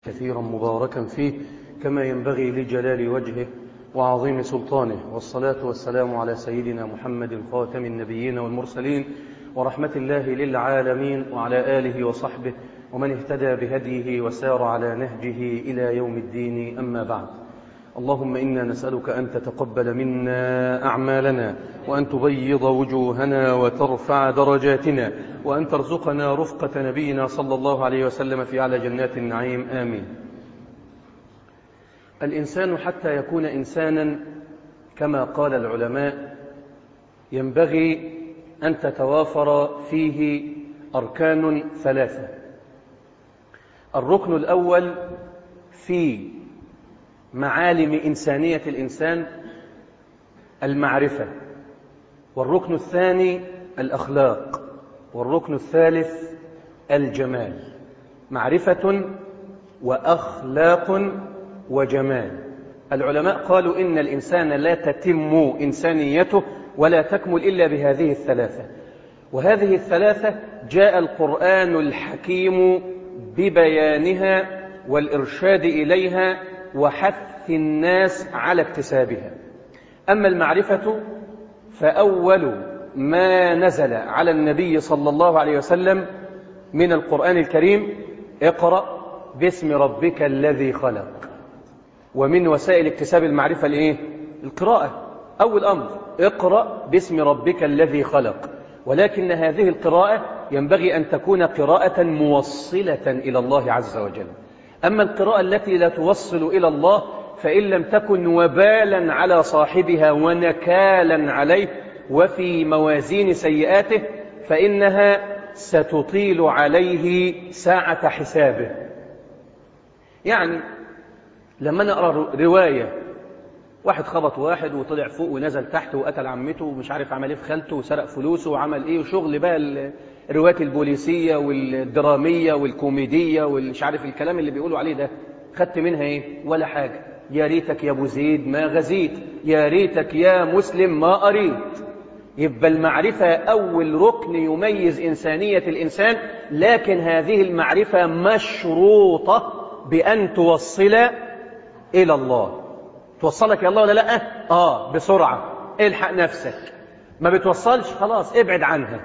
كثيرا مباركا فيه كما ينبغي لجلال وجهه وعظيم سلطانه والصلاة والسلام على سيدنا محمد خاتم النبيين والمرسلين ورحمة الله للعالمين وعلى آله وصحبه ومن اهتدى بهديه وسار على نهجه إلى يوم الدين أما بعد اللهم إنا نسألك أن تتقبل منا أعمالنا وأن تبيض وجوهنا وترفع درجاتنا وأن ترزقنا رفقة نبينا صلى الله عليه وسلم في أعلى جنات النعيم آمين الإنسان حتى يكون إنسانا كما قال العلماء ينبغي أن تتوافر فيه أركان ثلاثة الركن الأول في معالم إنسانية الإنسان المعرفة والركن الثاني الأخلاق والركن الثالث الجمال معرفة وأخلاق وجمال العلماء قالوا إن الإنسان لا تتم إنسانيته ولا تكمل إلا بهذه الثلاثة وهذه الثلاثة جاء القرآن الحكيم ببيانها والإرشاد إليها وحث الناس على اكتسابها أما المعرفة فأول ما نزل على النبي صلى الله عليه وسلم من القرآن الكريم اقرأ باسم ربك الذي خلق ومن وسائل اكتساب المعرفة الايه القراءة أول أمر اقرأ باسم ربك الذي خلق ولكن هذه القراءة ينبغي أن تكون قراءة موصلة إلى الله عز وجل أما القراءة التي لا توصل إلى الله فإن لم تكن وبالا على صاحبها ونكالا عليه وفي موازين سيئاته فإنها ستطيل عليه ساعة حسابه يعني لما نقرأ رواية واحد خبط واحد وطلع فوق ونزل تحت وقتل عمته ومش عارف عمل ايه في خالته وسرق فلوسه وعمل ايه وشغل بقى الروايات البوليسية والدرامية والكوميدية والمش عارف الكلام اللي بيقولوا عليه ده خدت منها ايه ولا حاجة يا ريتك يا ابو زيد ما غزيت يا ريتك يا مسلم ما قريت يبقى المعرفة أول ركن يميز إنسانية الإنسان لكن هذه المعرفة مشروطة بأن توصل إلى الله توصلك يا الله ولا لا آه بسرعة الحق نفسك ما بتوصلش خلاص ابعد عنها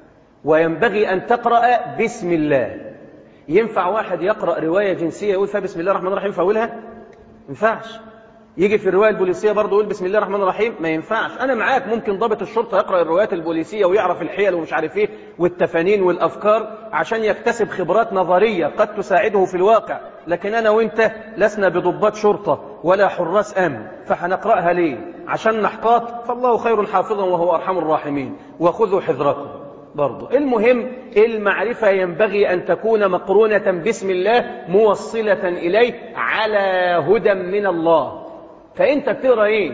وينبغي أن تقرأ بسم الله ينفع واحد يقرأ رواية جنسية يقول فيها بسم الله الرحمن الرحيم فأقولها ما ينفعش يجي في الرواية البوليسية برضه يقول بسم الله الرحمن الرحيم ما ينفعش أنا معاك ممكن ضابط الشرطة يقرأ الروايات البوليسية ويعرف الحيل ومش عارف إيه والتفانين والأفكار عشان يكتسب خبرات نظرية قد تساعده في الواقع لكن أنا وإنت لسنا بضباط شرطة ولا حراس أمن فهنقرأها ليه عشان نحتاط فالله خير حافظا وهو أرحم الراحمين وخذوا حذركم برضه المهم المعرفة ينبغي أن تكون مقرونة باسم الله موصلة إليه على هدى من الله فأنت بتقرأ إيه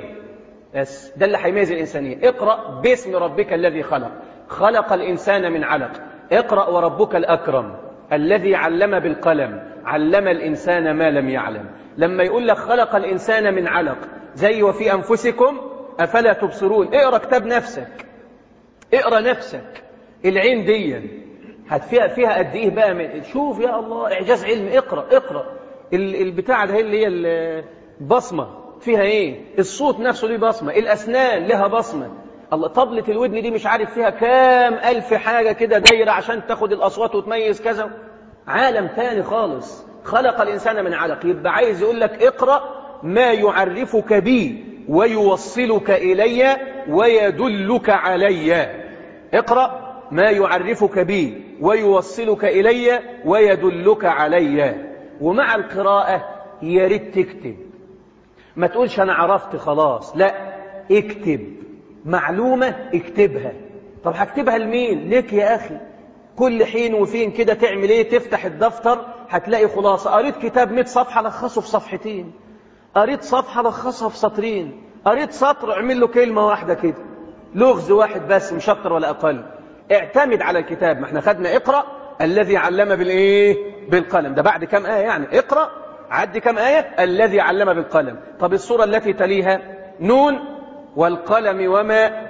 بس ده اللي هيميز الإنسانية اقرأ باسم ربك الذي خلق خلق الإنسان من علق اقرأ وربك الأكرم الذي علم بالقلم علم الإنسان ما لم يعلم لما يقول لك خلق الإنسان من علق زي وفي أنفسكم أفلا تبصرون اقرأ كتاب نفسك اقرأ نفسك العين دي هتفيها فيها قد ايه بقى من شوف يا الله اعجاز علم اقرا اقرا البتاع ده اللي هي البصمه فيها ايه الصوت نفسه ليه بصمه الاسنان لها بصمه الله طبلة الودن دي مش عارف فيها كام ألف حاجة كده دايرة عشان تاخد الأصوات وتميز كذا عالم تاني خالص خلق الإنسان من علق يبقى عايز يقول لك اقرأ ما يعرفك بي ويوصلك إلي ويدلك علي اقرأ ما يعرفك بي ويوصلك إلي ويدلك علي ومع القراءة يا ريت تكتب ما تقولش أنا عرفت خلاص لا اكتب معلومة اكتبها طب هكتبها لمين ليك يا أخي كل حين وفين كده تعمل ايه تفتح الدفتر هتلاقي خلاصة قريت كتاب 100 صفحة لخصه في صفحتين قريت صفحة لخصها في سطرين قريت سطر اعمل له كلمة واحدة كده لغز واحد بس مش أكتر ولا أقل اعتمد على الكتاب ما احنا خدنا اقرأ الذي علم بالايه بالقلم ده بعد كم آية يعني اقرأ عد كم آية الذي علم بالقلم طب الصورة التي تليها نون والقلم وما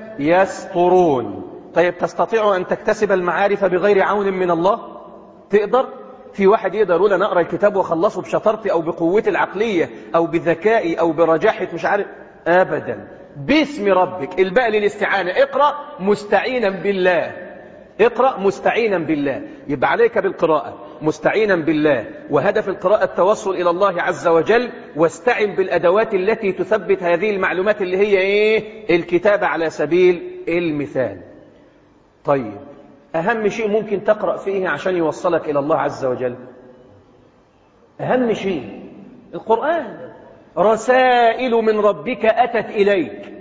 يسطرون طيب تستطيع أن تكتسب المعارف بغير عون من الله تقدر في واحد يقدر يقول انا اقرا الكتاب واخلصه بشطارتي او بقوتي العقليه او بذكائي او برجاحه مش عارف ابدا باسم ربك الباء للاستعانه اقرا مستعينا بالله اقرا مستعينا بالله يبقى عليك بالقراءه مستعينا بالله وهدف القراءه التوصل الى الله عز وجل واستعن بالادوات التي تثبت هذه المعلومات اللي هي ايه الكتابه على سبيل المثال طيب أهم شيء ممكن تقرأ فيه عشان يوصلك إلى الله عز وجل أهم شيء القرآن رسائل من ربك أتت إليك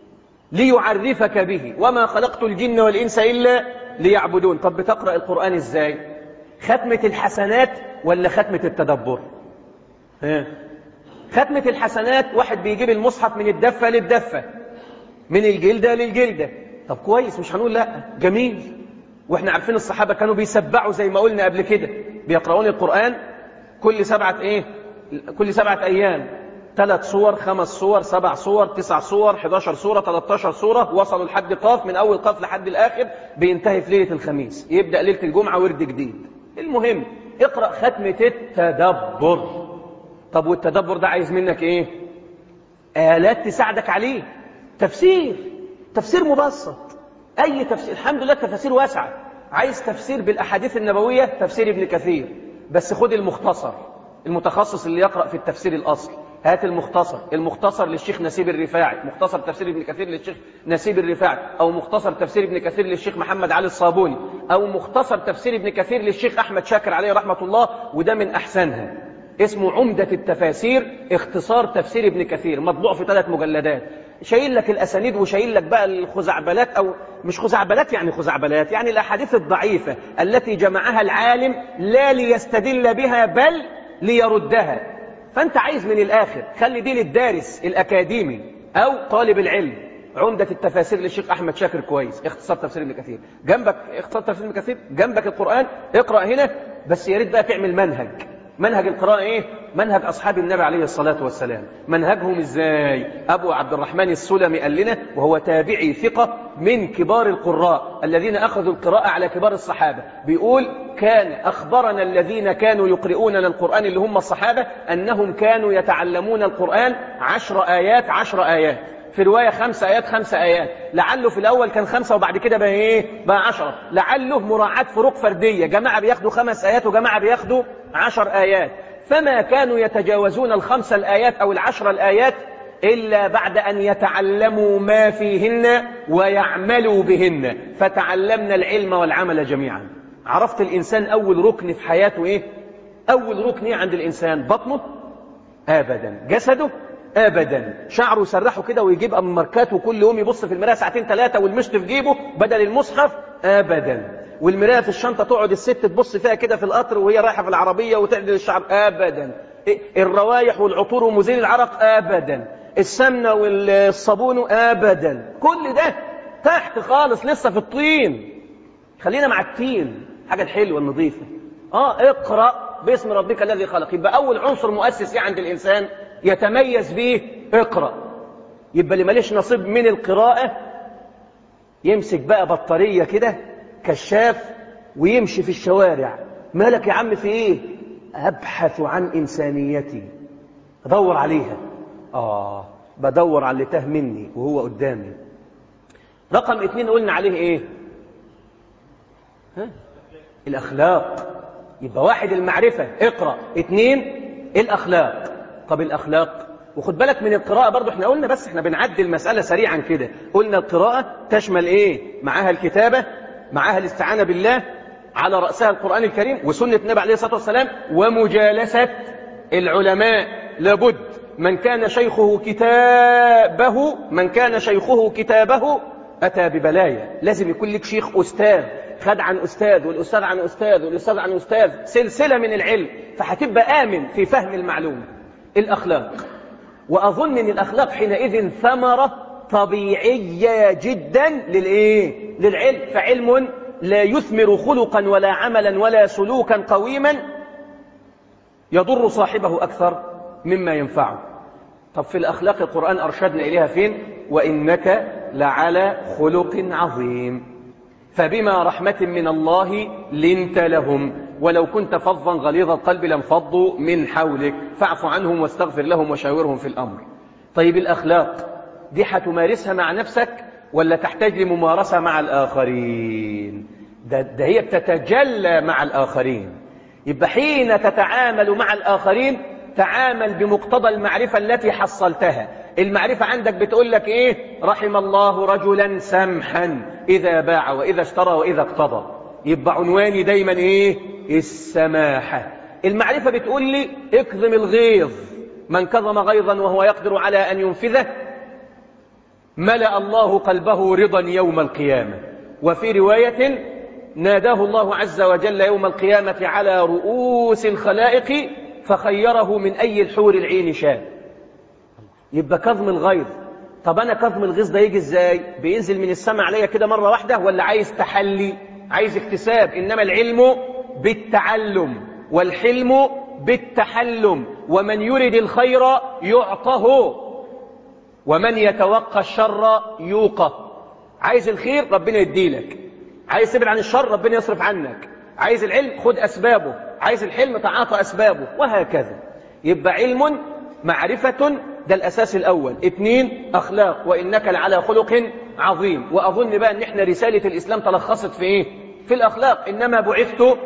ليعرفك به وما خلقت الجن والإنس إلا ليعبدون طب بتقرأ القرآن إزاي ختمة الحسنات ولا ختمة التدبر ها؟ ختمة الحسنات واحد بيجيب المصحف من الدفة للدفة من الجلدة للجلدة طب كويس مش هنقول لا جميل واحنا عارفين الصحابة كانوا بيسبعوا زي ما قلنا قبل كده بيقرؤون القرآن كل سبعة ايه كل سبعة ايام ثلاث صور خمس صور سبع صور تسع صور 11 صورة 13 صورة وصلوا لحد قاف من اول قاف لحد الاخر بينتهي في ليلة الخميس يبدأ ليلة الجمعة ورد جديد المهم اقرأ ختمة التدبر طب والتدبر ده عايز منك ايه آلات تساعدك عليه تفسير تفسير مبسط أي تفسير الحمد لله التفاسير واسعة عايز تفسير بالأحاديث النبوية تفسير ابن كثير بس خد المختصر المتخصص اللي يقرأ في التفسير الأصل هات المختصر المختصر للشيخ نسيب الرفاعي مختصر تفسير ابن كثير للشيخ نسيب الرفاعي أو مختصر تفسير ابن كثير للشيخ محمد علي الصابوني أو مختصر تفسير ابن كثير للشيخ أحمد شاكر عليه رحمة الله وده من أحسنها اسمه عمدة التفاسير اختصار تفسير ابن كثير مطبوع في ثلاث مجلدات شايل لك الأسانيد وشايل لك بقى الخزعبلات أو مش خزعبلات يعني خزعبلات يعني الأحاديث الضعيفة التي جمعها العالم لا ليستدل بها بل ليردها فأنت عايز من الآخر خلي دي للدارس الأكاديمي أو طالب العلم عمدة التفاسير للشيخ أحمد شاكر كويس اختصار تفسير ابن كثير جنبك اختصار تفسير ابن كثير جنبك القرآن اقرأ هنا بس يا ريت بقى تعمل منهج منهج القراءة ايه منهج أصحاب النبي عليه الصلاة والسلام منهجهم ازاي أبو عبد الرحمن السلمي قال لنا وهو تابعي ثقة من كبار القراء الذين أخذوا القراءة على كبار الصحابة بيقول كان أخبرنا الذين كانوا يقرؤوننا القرآن اللي هم الصحابة أنهم كانوا يتعلمون القرآن عشر آيات عشر آيات في رواية خمس آيات خمس آيات لعله في الأول كان خمسة وبعد كده بقى إيه بقى عشرة لعله مراعاة فروق فردية جماعة بياخدوا خمس آيات وجماعة بياخدوا عشر آيات فما كانوا يتجاوزون الخمس الآيات أو العشر الآيات إلا بعد أن يتعلموا ما فيهن ويعملوا بهن فتعلمنا العلم والعمل جميعا عرفت الإنسان أول ركن في حياته إيه أول ركن إيه عند الإنسان بطنه أبدا جسده ابدا شعره يسرحه كده ويجيب اماركات وكل يوم يبص في المرايه ساعتين ثلاثه والمشط في جيبه بدل المصحف ابدا والمرايه في الشنطه تقعد الست تبص فيها كده في القطر وهي رايحه في العربيه وتعدل الشعر ابدا الروايح والعطور ومزيل العرق ابدا السمنه والصابون ابدا كل ده تحت خالص لسه في الطين خلينا مع التين حاجه الحلوه النظيفه اه اقرا باسم ربك الذي خلق يبقى اول عنصر مؤسس عند الانسان يتميز به اقرأ يبقى اللي ماليش نصيب من القراءة يمسك بقى بطارية كده كشاف ويمشي في الشوارع مالك يا عم في ايه ابحث عن انسانيتي ادور عليها اه بدور على اللي تاه مني وهو قدامي رقم اتنين قلنا عليه ايه ها؟ الاخلاق يبقى واحد المعرفة اقرأ اتنين الاخلاق طب الأخلاق وخد بالك من القراءة برضو احنا قلنا بس احنا بنعدي المسألة سريعا كده قلنا القراءة تشمل ايه معاها الكتابة معاها الاستعانة بالله على رأسها القرآن الكريم وسنة النبي عليه الصلاة والسلام ومجالسة العلماء لابد من كان شيخه كتابه من كان شيخه كتابه أتى ببلايا لازم يكون لك شيخ أستاذ خد عن أستاذ والأستاذ عن أستاذ والأستاذ عن أستاذ سلسلة من العلم فهتبقى آمن في فهم المعلومة الأخلاق وأظن أن الأخلاق حينئذ ثمرة طبيعية جدا للإيه؟ للعلم فعلم لا يثمر خلقا ولا عملا ولا سلوكا قويما يضر صاحبه أكثر مما ينفعه طب في الأخلاق القرآن أرشدنا إليها فين وإنك لعلى خلق عظيم فبما رحمة من الله لنت لهم ولو كنت فظا غليظ القلب لانفضوا من حولك فاعف عنهم واستغفر لهم وشاورهم في الأمر طيب الأخلاق دي هتمارسها مع نفسك ولا تحتاج لممارسة مع الآخرين ده, ده هي بتتجلى مع الآخرين يبقى حين تتعامل مع الآخرين تعامل بمقتضى المعرفة التي حصلتها المعرفة عندك بتقول لك ايه رحم الله رجلا سمحا إذا باع وإذا اشترى وإذا اقتضى يبقى عنواني دايما ايه السماحة المعرفة بتقول لي اكظم الغيظ من كظم غيظا وهو يقدر على أن ينفذه ملأ الله قلبه رضا يوم القيامة وفي رواية ناداه الله عز وجل يوم القيامة على رؤوس الخلائق فخيره من أي الحور العين شاء يبقى كظم الغيظ طب أنا كظم الغيظ ده يجي إزاي بينزل من السماء عليا كده مرة واحدة ولا عايز تحلي عايز اكتساب إنما العلم بالتعلم والحلم بالتحلم ومن يرد الخير يعطه ومن يتوقى الشر يوقى عايز الخير ربنا يديلك عايز تبعد عن الشر ربنا يصرف عنك عايز العلم خد أسبابه عايز الحلم تعاطى أسبابه وهكذا يبقى علم معرفة ده الأساس الأول اثنين أخلاق وإنك لعلى خلق عظيم وأظن بقى أن احنا رسالة الإسلام تلخصت في إيه في الأخلاق إنما بعثت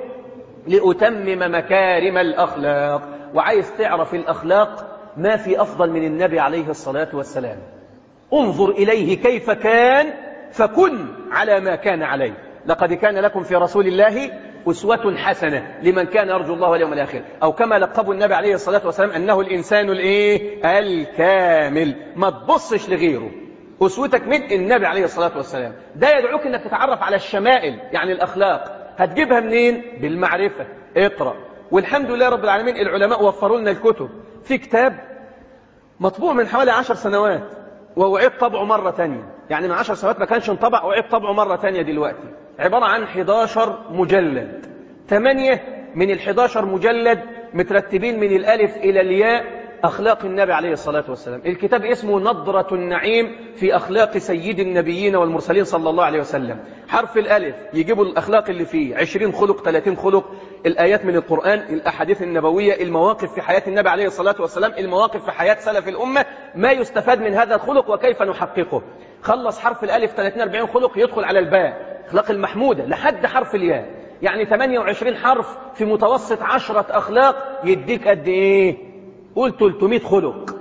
لأتمم مكارم الأخلاق وعايز تعرف الأخلاق ما في أفضل من النبي عليه الصلاة والسلام انظر إليه كيف كان فكن على ما كان عليه لقد كان لكم في رسول الله أسوة حسنة لمن كان يرجو الله واليوم الآخر أو كما لقبوا النبي عليه الصلاة والسلام أنه الإنسان الإيه؟ الكامل ما تبصش لغيره أسوتك من النبي عليه الصلاة والسلام ده يدعوك أنك تتعرف على الشمائل يعني الأخلاق هتجيبها منين؟ بالمعرفة اقرأ والحمد لله رب العالمين العلماء وفروا لنا الكتب في كتاب مطبوع من حوالي عشر سنوات وأعيد طبعه مرة تانية يعني من عشر سنوات ما كانش انطبع وأعيد طبعه مرة تانية دلوقتي عبارة عن 11 مجلد ثمانية من ال 11 مجلد مترتبين من الألف إلى الياء أخلاق النبي عليه الصلاة والسلام الكتاب اسمه نظرة النعيم في أخلاق سيد النبيين والمرسلين صلى الله عليه وسلم حرف الألف يجيبوا الأخلاق اللي فيه 20 خلق 30 خلق الآيات من القرآن الأحاديث النبوية المواقف في حياة النبي عليه الصلاة والسلام المواقف في حياة سلف الأمة ما يستفاد من هذا الخلق وكيف نحققه خلص حرف الألف 30-40 خلق يدخل على الباء أخلاق المحمودة لحد حرف الياء يعني 28 حرف في متوسط عشرة أخلاق يديك قد إيه قول 300 خلق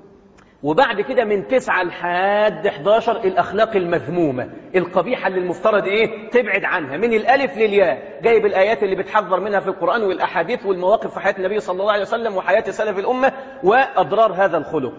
وبعد كده من 9 لحد 11 الأخلاق المذمومة القبيحة اللي المفترض إيه تبعد عنها من الألف للياء جايب الآيات اللي بتحذر منها في القرآن والأحاديث والمواقف في حياة النبي صلى الله عليه وسلم وحياة سلف الأمة وأضرار هذا الخلق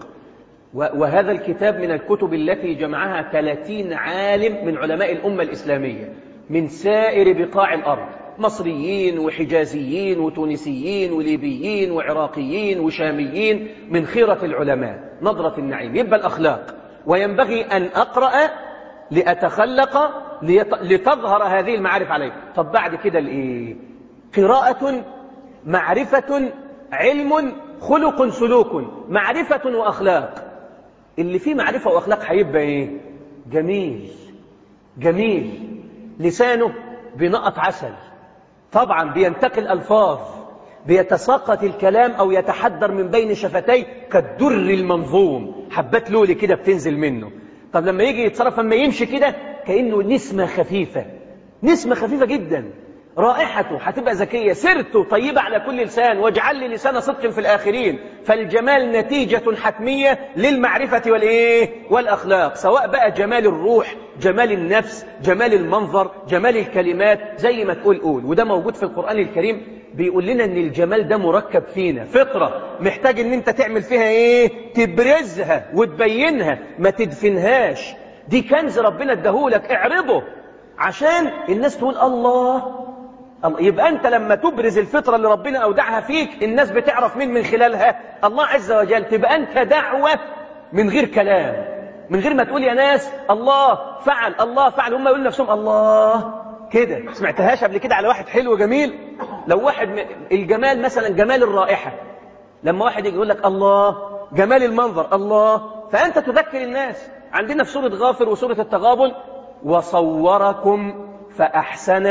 وهذا الكتاب من الكتب التي جمعها 30 عالم من علماء الأمة الإسلامية من سائر بقاع الأرض مصريين وحجازيين وتونسيين وليبيين وعراقيين وشاميين من خيرة العلماء نظرة النعيم يبقى الأخلاق وينبغي أن أقرأ لأتخلق لتظهر هذه المعارف علي طب بعد كده الإيه قراءة معرفة علم خلق سلوك معرفة وأخلاق اللي فيه معرفة وأخلاق هيبقى إيه جميل جميل لسانه بنقط عسل طبعا بينتقل ألفاظ بيتساقط الكلام أو يتحدر من بين شفتيه كالدر المنظوم حبات لولي كده بتنزل منه طب لما يجي يتصرف لما يمشي كده كأنه نسمة خفيفة نسمة خفيفة جدا رائحته هتبقى ذكية سيرته طيبة على كل لسان واجعل لي لسان صدق في الآخرين فالجمال نتيجة حتمية للمعرفة والإيه والأخلاق سواء بقى جمال الروح جمال النفس جمال المنظر جمال الكلمات زي ما تقول قول وده موجود في القرآن الكريم بيقول لنا ان الجمال ده مركب فينا فطرة محتاج ان انت تعمل فيها ايه تبرزها وتبينها ما تدفنهاش دي كنز ربنا اداهولك اعرضه عشان الناس تقول الله يبقى أنت لما تبرز الفطرة اللي ربنا أودعها فيك الناس بتعرف مين من خلالها الله عز وجل تبقى أنت دعوة من غير كلام من غير ما تقول يا ناس الله فعل الله فعل هم يقولوا نفسهم الله كده سمعتهاش قبل كده على واحد حلو جميل لو واحد م... الجمال مثلا جمال الرائحة لما واحد يجي يقول لك الله جمال المنظر الله فأنت تذكر الناس عندنا في سورة غافر وسورة التغابن وصوركم فأحسن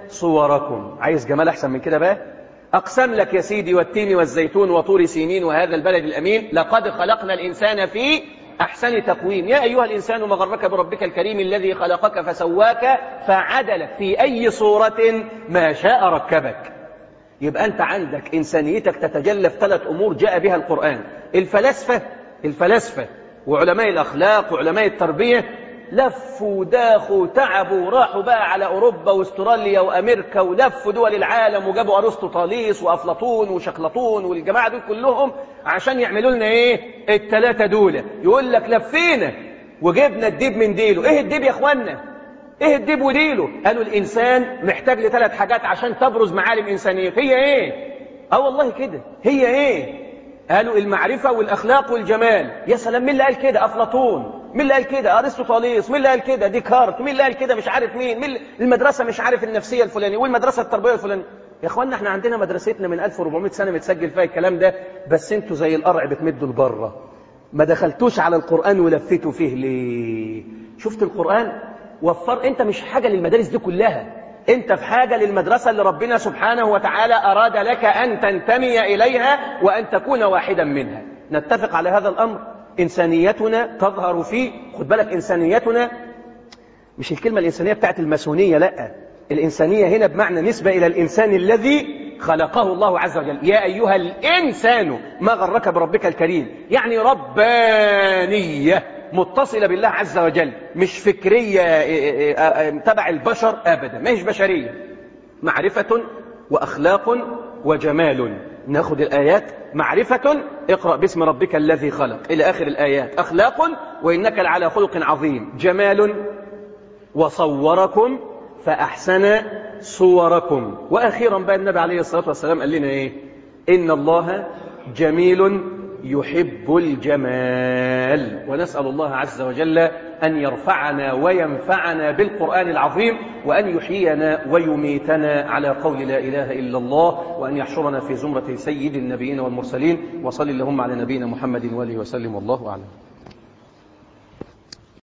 صوركم عايز جمال أحسن من كده بقى أقسم لك يا سيدي والتين والزيتون وطور سينين وهذا البلد الأمين لقد خلقنا الإنسان في أحسن تقويم يا أيها الإنسان ما غرك بربك الكريم الذي خلقك فسواك فعدلك في أي صورة ما شاء ركبك يبقى أنت عندك إنسانيتك تتجلى في ثلاث أمور جاء بها القرآن الفلاسفة الفلاسفة وعلماء الأخلاق وعلماء التربية لفوا وداخوا تعبوا وراحوا بقى على أوروبا واستراليا وأمريكا ولفوا دول العالم وجابوا أرسطو طاليس وأفلاطون وشقلطون والجماعة دول كلهم عشان يعملوا لنا إيه التلاتة دول يقول لك لفينا وجبنا الديب من ديله إيه الديب يا إخوانا إيه الديب وديله قالوا الإنسان محتاج لثلاث حاجات عشان تبرز معالم إنسانيته هي إيه اه والله كده هي ايه قالوا المعرفة والأخلاق والجمال يا سلام مين اللي قال كده أفلاطون مين اللي قال كده أرسطو طاليس مين اللي قال كده ديكارت مين اللي قال كده مش عارف مين مين المدرسة مش عارف النفسية الفلانية والمدرسة التربوية الفلانية يا اخوانا احنا عندنا مدرستنا من 1400 سنة متسجل فيها الكلام ده بس انتوا زي القرع بتمدوا لبره ما دخلتوش على القرآن ولفتوا فيه ليه شفت القرآن وفر انت مش حاجة للمدارس دي كلها انت في حاجة للمدرسة اللي ربنا سبحانه وتعالى أراد لك أن تنتمي إليها وأن تكون واحدا منها نتفق على هذا الأمر إنسانيتنا تظهر فيه خد بالك إنسانيتنا مش الكلمة الإنسانية بتاعت الماسونية لا الإنسانية هنا بمعنى نسبة إلى الإنسان الذي خلقه الله عز وجل يا أيها الإنسان ما غرك بربك الكريم يعني ربانية متصلة بالله عز وجل مش فكرية تبع البشر أبدا ما هيش بشرية معرفة وأخلاق وجمال ناخد الآيات معرفة اقرأ باسم ربك الذي خلق إلى آخر الآيات أخلاق وإنك لعلى خلق عظيم جمال وصوركم فأحسن صوركم وأخيرا بقى النبي عليه الصلاة والسلام قال لنا إيه إن الله جميل يحب الجمال ونسأل الله عز وجل أن يرفعنا وينفعنا بالقرآن العظيم وأن يحيينا ويميتنا على قول لا إله إلا الله وأن يحشرنا في زمرة سيد النبيين والمرسلين وصل اللهم على نبينا محمد وآله وسلم والله أعلم